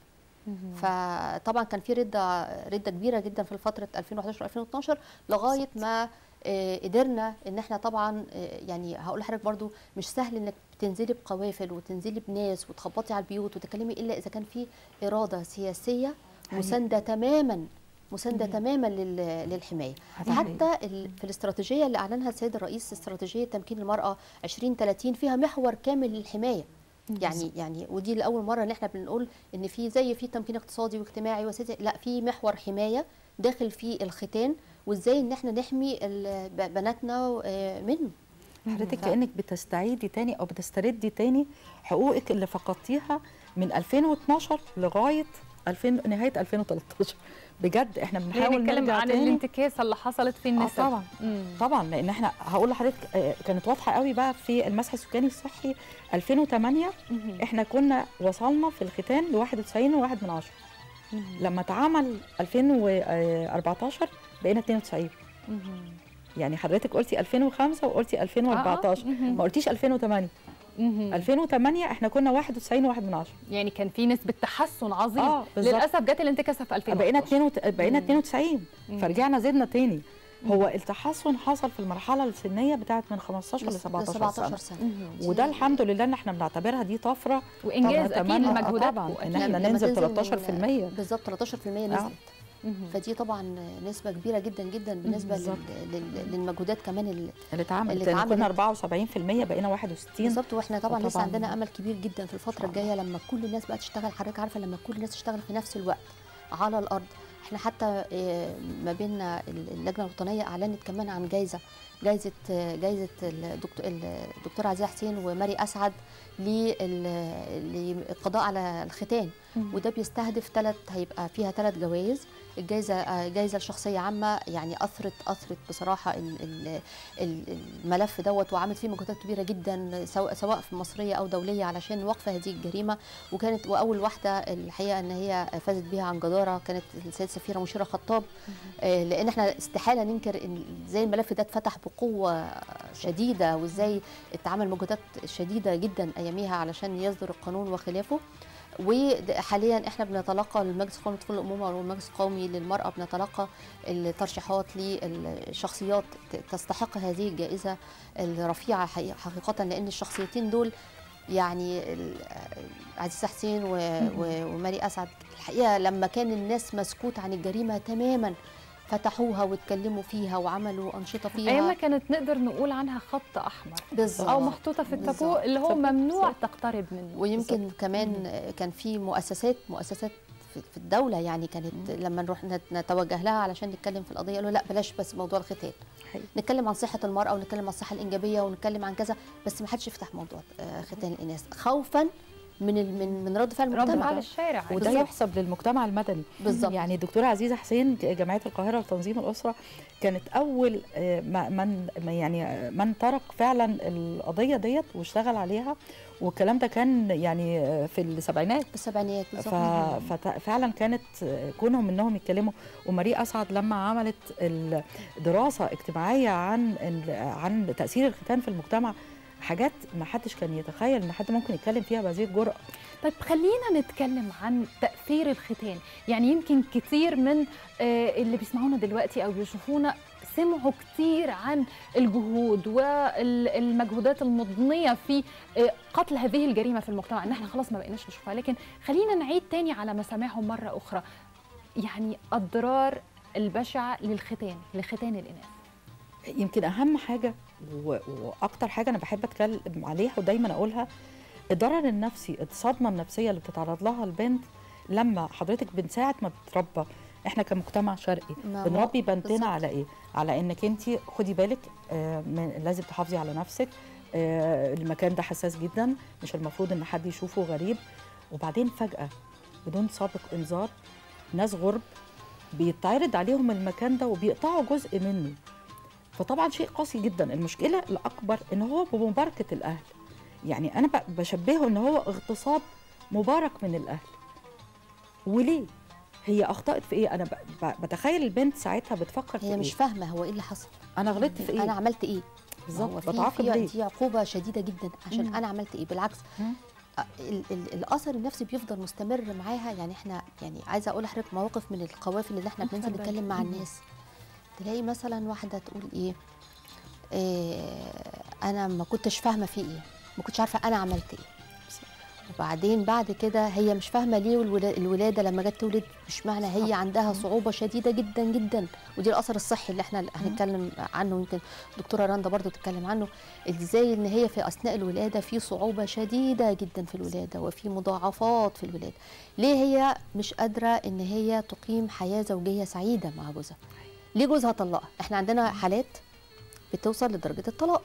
G: فطبعا كان في رده رده كبيره جدا في فتره 2011 2012 لغايه ما آه، قدرنا ان احنا طبعا آه، يعني هقول لحضرتك برضو مش سهل انك تنزلي بقوافل وتنزلي بناس وتخبطي على البيوت وتتكلمي الا اذا كان في اراده سياسيه مسانده تماما مسانده تماما لل- للحمايه
H: حقيقي.
G: حتى ال- في الاستراتيجيه اللي اعلنها السيد الرئيس استراتيجيه تمكين المراه 2030 فيها محور كامل للحمايه يعني يعني ودي لاول مره ان احنا بنقول ان في زي في تمكين اقتصادي واجتماعي وسياسي لا في محور حمايه داخل فيه الختان وازاي ان احنا نحمي ال- ب- بناتنا آه، منه
H: حضرتك
G: ف-
H: كانك بتستعيدي تاني او بتستردي تاني حقوقك اللي فقدتيها من 2012 لغايه 2000 نهايه 2013 بجد احنا
A: هي
H: بنحاول
A: نتكلم
H: نرجع
A: عن
H: تاني
A: الانتكاسه اللي حصلت في النسب
H: اه طبعا
A: مم.
H: طبعا لان احنا هقول لحضرتك آه، كانت واضحه قوي بقى في المسح السكاني الصحي 2008
A: مهم.
H: احنا كنا وصلنا في الختان ل 91 وواحد من عشرة لما اتعمل 2014 بقينا 92
A: مهم.
H: يعني حضرتك قلتي 2005 وقلتي 2014
A: مهم.
H: ما قلتيش 2008
A: مهم.
H: 2008 احنا كنا 91 وواحد من عشرة
A: يعني كان في نسبه تحسن عظيم
H: آه، بالظبط.
A: للاسف جت الانتكاسه في 2000
H: بقينا 2 بقينا
A: مم.
H: 92
A: مم.
H: فرجعنا زدنا تاني هو التحسن حصل في المرحله السنيه بتاعت من 15 ل 17
G: 17
H: سنه
G: سنه
A: مهم.
H: وده الحمد لله ان احنا بنعتبرها دي طفره
A: وإنجاز
H: طبعاً
A: أكيد
H: أتمنى- آه
A: لمجهوداتكم
H: طبعا ان
A: أكيد.
H: احنا
G: لما
H: ننزل
G: تنزل من-
H: 13%
G: بالظبط 13% نزلت
A: مهم.
G: فدي طبعا نسبه كبيره جدا جدا بالنسبه
H: بالظبط.
G: لل- لل- للمجهودات كمان ال-
H: اللي اتعملت
G: اللي
H: لان كنا
G: اتعملت.
H: 74% بقينا 61
G: بالظبط واحنا طبعا لسه
H: وطبعاً-
G: عندنا امل كبير جدا في الفتره الجايه لما كل الناس بقى تشتغل حضرتك عارفه لما كل الناس تشتغل في نفس الوقت على الارض احنا حتى آه، ما بيننا ال- اللجنه الوطنيه اعلنت كمان عن جائزه جائزه آه، جائزه الدكتور الدكتور عزيز حسين وماري اسعد لل- للقضاء على الختان
A: مم.
G: وده بيستهدف ثلاث هيبقى فيها ثلاث جوائز الجائزه آه، جائزه لشخصيه عامه يعني اثرت اثرت بصراحه ال- ال- ال- الملف دوت وعملت فيه مجهودات كبيره جدا سواء سواء في مصريه او دوليه علشان وقف هذه الجريمه وكانت واول واحده الحقيقه ان هي فازت بيها عن جداره كانت السيده السفيره مشيره خطاب آه، لان احنا استحاله ننكر ان ازاي الملف ده اتفتح بقوه شديده وازاي اتعمل مجهودات شديده جدا اياميها علشان يصدر القانون وخلافه وحاليا احنا بنتلقى المجلس القومي لطفل الامومه والمجلس القومي للمراه بنتلقى الترشيحات للشخصيات ت- تستحق هذه الجائزه الرفيعه حقيقة- حقيقه لان الشخصيتين دول يعني ال- عزيزه حسين و- و- وماري اسعد الحقيقه لما كان الناس مسكوت عن الجريمه تماما فتحوها واتكلموا فيها وعملوا انشطه فيها
A: ايامها كانت نقدر نقول عنها خط احمر
G: بالظبط
A: او محطوطه في التابو
G: بالظبط.
A: اللي هو
G: بالظبط.
A: ممنوع تقترب منه
G: ويمكن كمان كان في مؤسسات مؤسسات في في الدوله يعني كانت لما نروح نت- نتوجه لها علشان نتكلم في القضيه قالوا لا بلاش بس موضوع الختان
H: حقيقي.
G: نتكلم عن صحه المراه ونتكلم عن الصحه الانجابيه ونتكلم عن كذا بس ما حدش يفتح موضوع آه، ختان الاناث خوفا من ال- من من رد فعل
A: رد
G: المجتمع
A: فعل الشارع
H: وده
G: بالظبط.
H: يحسب للمجتمع المدني
G: بالظبط.
H: يعني الدكتوره عزيزه حسين جمعيه القاهره لتنظيم الاسره كانت اول آه، ما- من ما يعني آه، من ترك فعلا القضيه ديت واشتغل عليها والكلام ده كان يعني آه، في السبعينات
G: في السبعينات
H: ف...
G: بالظبط
H: ففعلا كانت آه، كونهم انهم يتكلموا وماري اسعد لما عملت الدراسه اجتماعيه عن ال- عن تاثير الختان في المجتمع حاجات ما حدش كان يتخيل ان حد ممكن يتكلم فيها بهذه الجرأه
A: طيب خلينا نتكلم عن تأثير الختان يعني يمكن كتير من آه، اللي بيسمعونا دلوقتي أو بيشوفونا سمعوا كتير عن الجهود والمجهودات المضنية في آه، قتل هذه الجريمة في المجتمع إن احنا خلاص ما بقيناش نشوفها لكن خلينا نعيد تاني على مسامعهم مرة أخرى يعني الضرار البشع للختان لختان الإناث
H: يمكن اهم حاجه و- واكتر حاجه انا بحب اتكلم عليها ودايما اقولها الضرر النفسي الصدمه النفسيه اللي بتتعرض لها البنت لما حضرتك من ساعه ما بتتربى احنا كمجتمع شرقي
G: ما هو
H: بنربي بنتنا
G: بالظبط.
H: على ايه على انك انت خدي بالك آه، من لازم تحافظي على نفسك آه، المكان ده حساس جدا مش المفروض ان حد يشوفه غريب وبعدين فجاه بدون سابق انذار ناس غرب بيتعرض عليهم المكان ده وبيقطعوا جزء منه فطبعا شيء قاسي جدا المشكله الاكبر ان هو بمباركه الاهل يعني انا ب- بشبهه ان هو اغتصاب مبارك من الاهل وليه هي اخطات في ايه انا ب- ب- بتخيل البنت ساعتها بتفكر في
G: هي
H: إيه؟
G: مش فاهمه هو ايه اللي حصل
H: انا غلطت في ايه
G: انا عملت ايه
H: بالظبط،
G: هو في-
H: بتعاقب
G: في
H: ليه؟
G: دي عقوبه شديده جدا عشان
H: مم.
G: انا عملت ايه بالعكس
H: مم.
G: آه، ال- ال- الاثر النفسي بيفضل مستمر معاها يعني احنا يعني عايزه اقول لحضرتك مواقف من القوافل اللي احنا بننزل
A: اتفضلي.
G: نتكلم مع
A: مم.
G: الناس تلاقي مثلا واحده تقول ايه, إيه انا ما كنتش فاهمه في ايه ما كنتش عارفه انا عملت ايه وبعدين بعد كده هي مش فاهمه ليه الولا- الولاده لما جت تولد مش معنى هي عندها صعوبه شديده جدا جدا ودي الاثر الصحي اللي احنا هنتكلم عنه يمكن دكتوره رندا برضو تتكلم عنه ازاي ان هي في اثناء الولاده في صعوبه شديده جدا في الولاده وفي مضاعفات في الولاده ليه هي مش قادره ان هي تقيم حياه زوجيه سعيده مع جوزها ليه جوزها طلقها احنا عندنا حالات بتوصل لدرجه الطلاق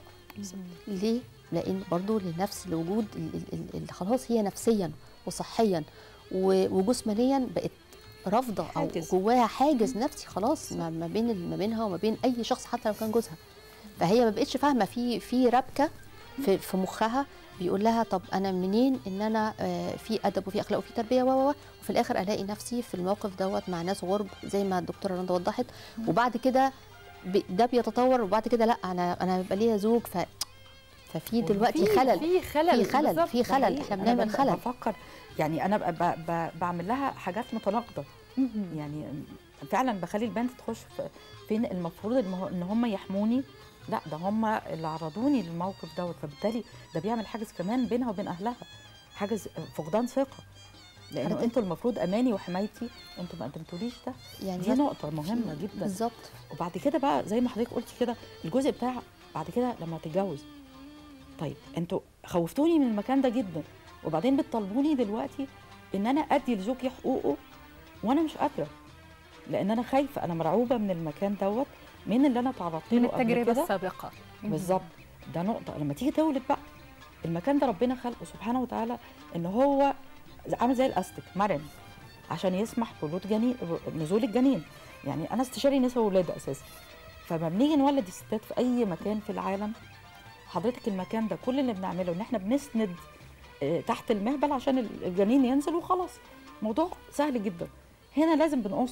G: ليه لان برضو لنفس الوجود ال- ال- ال- ال- خلاص هي نفسيا وصحيا و- وجسمانيا بقت رافضه او
H: حاجز.
G: جواها حاجز نفسي خلاص ما ما بين ال- ما بينها وما بين اي شخص حتى لو كان جوزها فهي ما بقتش فاهمه في في ربكه في, في مخها بيقول لها طب انا منين ان انا آه، في ادب وفي اخلاق وفي تربيه و و و وفي الاخر الاقي نفسي في الموقف دوت مع ناس غرب زي ما الدكتوره رندا وضحت وبعد كده ب- ده بيتطور وبعد كده لا انا انا بيبقى ليا زوج ف ففي دلوقتي
A: في-
G: خلل
A: في خلل،
G: في خلل
A: بالظبط.
G: في خلل
H: حقيقي.
G: احنا
H: أنا
G: بنعمل
H: ببقى
G: خلل
H: بفكر يعني انا ب- ب- ب- بعمل لها حاجات متناقضه يعني فعلا بخلي البنت تخش في فين المفروض إن هو- ان هم يحموني لا ده هم اللي عرضوني للموقف دوت فبالتالي ده بيعمل حاجز كمان بينها وبين اهلها حاجز فقدان ثقه لانه
G: حضرتك-
H: انتوا المفروض اماني وحمايتي انتوا ما قدمتوليش ده
G: يعني
H: دي
G: بس-
H: نقطه مهمه جدا
G: بالظبط
H: وبعد كده بقى زي ما حضرتك قلتي كده الجزء بتاع بعد كده لما تتجوز طيب انتوا خوفتوني من المكان ده جدا وبعدين بتطالبوني دلوقتي ان انا ادي لزوجي حقوقه وانا مش قادره لان انا خايفه انا مرعوبه من المكان دوت من اللي انا تعرضت
A: من
H: له قبل
A: التجربه
H: كده
A: السابقه
H: بالظبط ده نقطه لما تيجي تولد بقى المكان ده ربنا خلقه سبحانه وتعالى ان هو عامل زي الاستك مرن عشان يسمح بولود جنين نزول الجنين يعني انا استشاري نساء وولاده اساسا فما بنيجي نولد الستات في اي مكان في العالم حضرتك المكان ده كل اللي بنعمله ان احنا بنسند آه، تحت المهبل عشان الجنين ينزل وخلاص موضوع سهل جدا هنا لازم بنقص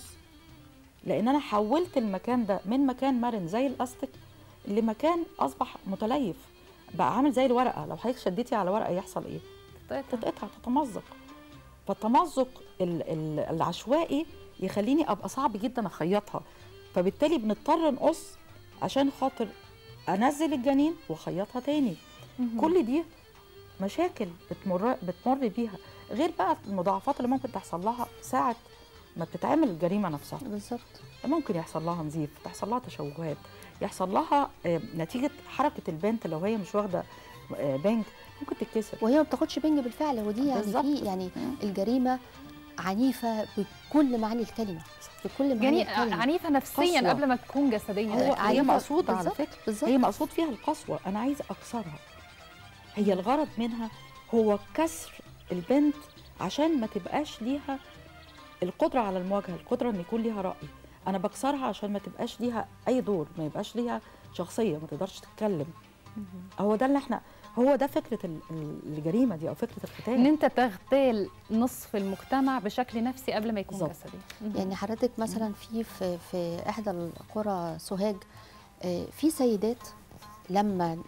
H: لان انا حولت المكان ده من مكان مرن زي الاستك لمكان اصبح متليف بقى عامل زي الورقه لو حضرتك شديتي على ورقه يحصل ايه تتقطع تتمزق فالتمزق ال- ال- العشوائي يخليني ابقى صعب جدا اخيطها فبالتالي بنضطر نقص عشان خاطر انزل الجنين واخيطها تاني
A: مهم.
H: كل دي مشاكل بتمر بتمر بيها غير بقى المضاعفات اللي ممكن تحصل لها ساعه ما بتتعمل الجريمه نفسها
G: بالظبط
H: ممكن يحصل لها نزيف تحصل لها تشوهات يحصل لها آه، نتيجه حركه البنت لو هي مش واخده آه، بنك ممكن تتكسر
G: وهي ما بتاخدش بنج بالفعل ودي يعني
H: بالظبط.
G: في يعني الجريمه عنيفه بكل معاني الكلمه بكل معاني
A: يعني
G: الكلمه
A: عنيفه نفسيا
H: قسوة.
A: قبل ما تكون جسديا
H: هو هي
G: عنيفة
H: مقصوده على
G: بالظبط،
H: فكره
G: بالظبط.
H: هي مقصود فيها القسوه انا عايزه اكسرها هي الغرض منها هو كسر البنت عشان ما تبقاش ليها القدره على المواجهه القدره ان يكون ليها راي انا بكسرها عشان ما تبقاش ليها اي دور ما يبقاش ليها شخصيه ما تقدرش تتكلم هو ده اللي احنا هو ده فكره ال- ال- الجريمه دي او فكره الختان
A: ان انت تغتال نصف المجتمع بشكل نفسي قبل ما يكون
H: بالظبط.
A: جسدي
G: يعني حضرتك مثلا في في في احدى القرى سوهاج آه، في سيدات لما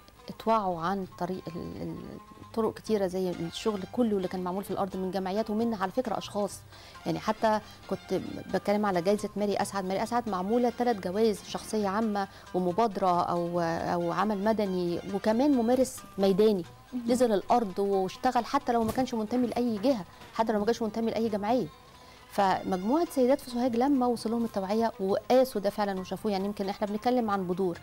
G: اتوعوا عن طريق ال- ال- طرق كتيرة زي الشغل كله اللي كان معمول في الأرض من جمعيات ومن على فكرة أشخاص يعني حتى كنت بتكلم على جائزة ماري أسعد ماري أسعد معمولة ثلاث جوائز شخصية عامة ومبادرة أو أو عمل مدني وكمان ممارس ميداني نزل الأرض واشتغل حتى لو ما كانش منتمي لأي جهة حتى لو ما كانش منتمي لأي جمعية فمجموعه سيدات في سوهاج لما وصل لهم التوعيه وقاسوا ده فعلا وشافوه يعني يمكن احنا بنتكلم عن بدور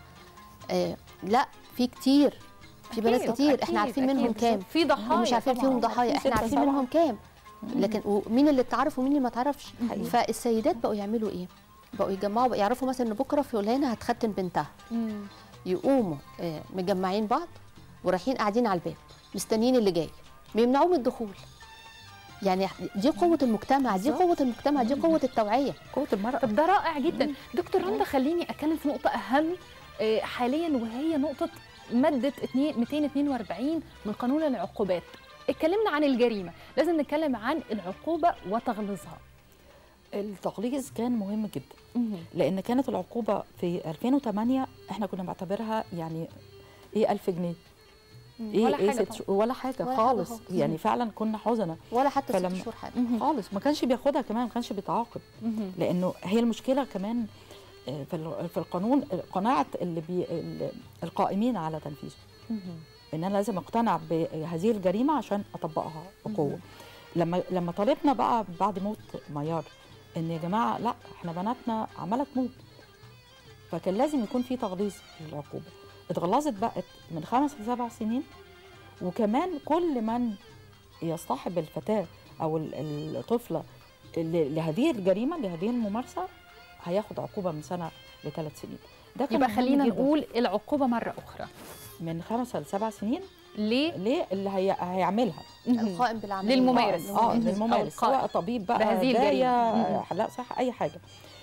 G: آه لا في كتير في بنات
A: أكيد،
G: كتير
A: أكيد،
G: احنا عارفين منهم
A: أكيد.
G: كام
A: في ضحايا
G: ومش عارفين
A: طبعاً.
G: فيهم ضحايا
H: في
G: احنا
H: ستة
G: عارفين
H: سبعة.
G: منهم كام لكن ومين اللي اتعرف ومين اللي ما اتعرفش
H: حقيقي.
G: فالسيدات بقوا يعملوا ايه بقوا يجمعوا بقوا يعرفوا مثلا ان بكره فلانه هتختن بنتها
A: مم.
G: يقوموا آه، مجمعين بعض ورايحين قاعدين على الباب مستنيين اللي جاي بيمنعوه من الدخول يعني دي قوه المجتمع دي قوه المجتمع دي قوه التوعيه
H: قوه المراه
A: طب ده رائع جدا دكتور رندا خليني اتكلم في نقطه اهم آه، حاليا وهي نقطه ماده 2 242 من قانون العقوبات اتكلمنا عن الجريمه لازم نتكلم عن العقوبه وتغليظها
H: التغليظ كان مهم جدا لان كانت العقوبه في 2008 احنا كنا بنعتبرها يعني ايه 1000 جنيه ايه
G: ولا
H: ايه
G: حاجة
H: ست
G: طبعاً.
H: شهور ولا حاجه
G: ولا حاجة
H: خالص
G: خالص.
H: يعني فعلا كنا حزنه
G: ولا حتى ست
H: فلما-
G: شهور حاجه
H: خالص ما كانش بياخدها كمان ما كانش بيتعاقب لانه هي المشكله كمان آه، في ال- في القانون قناعه اللي بي ال- القائمين على تنفيذه ان انا لازم اقتنع بهذه الجريمه عشان اطبقها بقوه لما لما طالبنا بقى بعد موت ميار ان يا جماعه لا احنا بناتنا عماله تموت فكان لازم يكون في تغليظ للعقوبه اتغلظت بقت من خمس لسبع سنين وكمان كل من يصطحب الفتاه او ال- الطفله ل- لهذه الجريمه لهذه الممارسه هياخد عقوبه من سنه لثلاث سنين ده كان
A: يبقى
H: مهم
A: خلينا
H: جداً.
A: نقول العقوبه مره اخرى
H: من خمسة لسبع سنين
A: ليه
H: ليه اللي هي هيعملها
G: القائم بالعمليه
A: للممارس.
H: اه
A: مم.
H: للممارس
A: أو القائم
H: سواء طبيب بقى
A: بهذه
H: داية
A: الجريمة. مم.
H: لا صح اي حاجه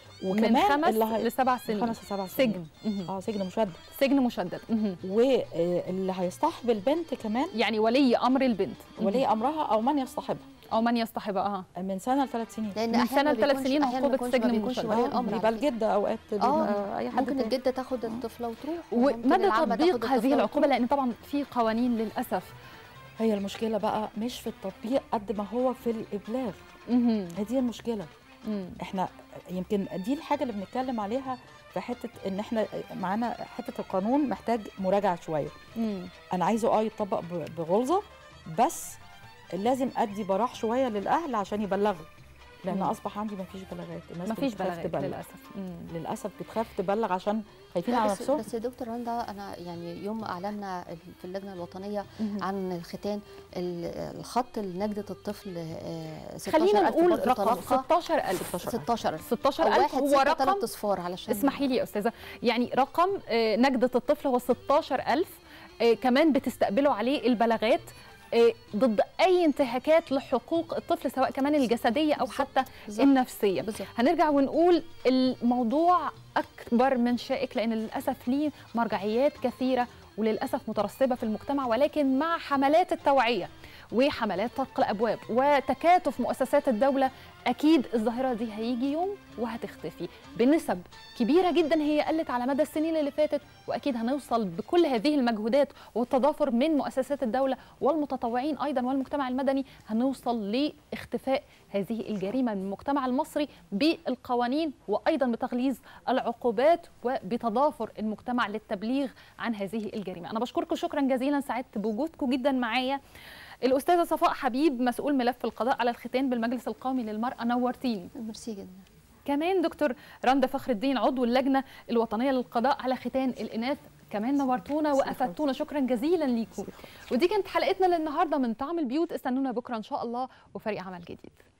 A: من خمس لسبع سنين.
H: خمس لسبع سنين
A: سجن
H: اه سجن مشدد
A: سجن مشدد مهم.
H: واللي هيصطحب البنت كمان
A: يعني ولي امر البنت
H: ولي
A: مهم.
H: امرها او من يصطحبها
A: او من يصطحبها اه
H: من سنه لثلاث سنين
G: لان
A: من
G: احيانا
A: سنة
G: ما
A: لثلاث
G: بيكونش-
A: سنين
G: أحياناً ما
A: عقوبة
G: بيكونش-
A: سجن
G: ما بيكونش
A: مشدد.
G: ولي
H: آه،
G: الامر
H: بيبقى
G: على فكرة.
H: الجده اوقات
G: اه
H: بيبقى اي حد
G: ممكن
H: تاني.
G: الجده تاخد الطفله وتروح وممكن
A: ومدى
G: العمة
A: تطبيق
G: تاخد
A: هذه
G: الطفلة
A: العقوبه
G: وتروح.
A: لان طبعا في قوانين للاسف
H: هي المشكله بقى مش في التطبيق قد ما هو في الابلاغ
A: مهم.
H: هي دي المشكله
A: مم.
H: احنا يمكن دي الحاجه اللي بنتكلم عليها في حته ان احنا معانا حته القانون محتاج مراجعه شويه
A: مم.
H: انا عايزه اه يتطبق ب- بغلظه بس لازم ادي براح شويه للاهل عشان يبلغوا لان
A: مم.
H: اصبح عندي مفيش بلاغات الناس
A: مفيش
H: بتخاف
A: بلاغات
H: تبلغ.
A: للاسف مم.
H: للاسف بتخاف تبلغ عشان خايفين
G: لا
H: على
G: بس
H: نفسهم
G: بس يا دكتور رندا انا يعني يوم ما اعلنا ال- في اللجنه الوطنيه
A: مهم.
G: عن الختان ال- الخط لنجده الطفل آه، 16,000
A: خلينا نقول
G: برضه
A: رقم
G: تلقى
A: 16000
G: 16000
A: 16000
G: واحد
A: هو
G: ستة
A: رقم
G: تلات اصفار علشان
A: اسمحي لي يا استاذه يعني رقم آه، نجده الطفل هو 16000 آه، كمان بتستقبلوا عليه البلاغات آه، ضد اي انتهاكات لحقوق الطفل سواء كمان الجسديه او حتى
G: بالظبط.
A: النفسيه
G: بالظبط.
A: هنرجع ونقول الموضوع اكبر من شائك لان للاسف ليه مرجعيات كثيره وللاسف مترسبه في المجتمع ولكن مع حملات التوعيه وحملات طرق الابواب وتكاتف مؤسسات الدوله اكيد الظاهره دي هيجي يوم وهتختفي بنسب كبيره جدا هي قلت على مدى السنين اللي فاتت واكيد هنوصل بكل هذه المجهودات والتضافر من مؤسسات الدوله والمتطوعين ايضا والمجتمع المدني هنوصل لاختفاء هذه الجريمه من المجتمع المصري بالقوانين وايضا بتغليظ العقوبات وبتضافر المجتمع للتبليغ عن هذه الجريمه انا بشكركم شكرا جزيلا سعدت بوجودكم جدا معايا الاستاذه صفاء حبيب مسؤول ملف القضاء على الختان بالمجلس القومي للمراه نورتيني
G: ميرسي جدا
A: كمان دكتور رندا فخر الدين عضو اللجنه الوطنيه للقضاء على ختان الاناث كمان نورتونا وافدتونا شكرا جزيلا ليكم ودي كانت حلقتنا للنهارده من طعم البيوت استنونا بكره ان شاء الله وفريق عمل جديد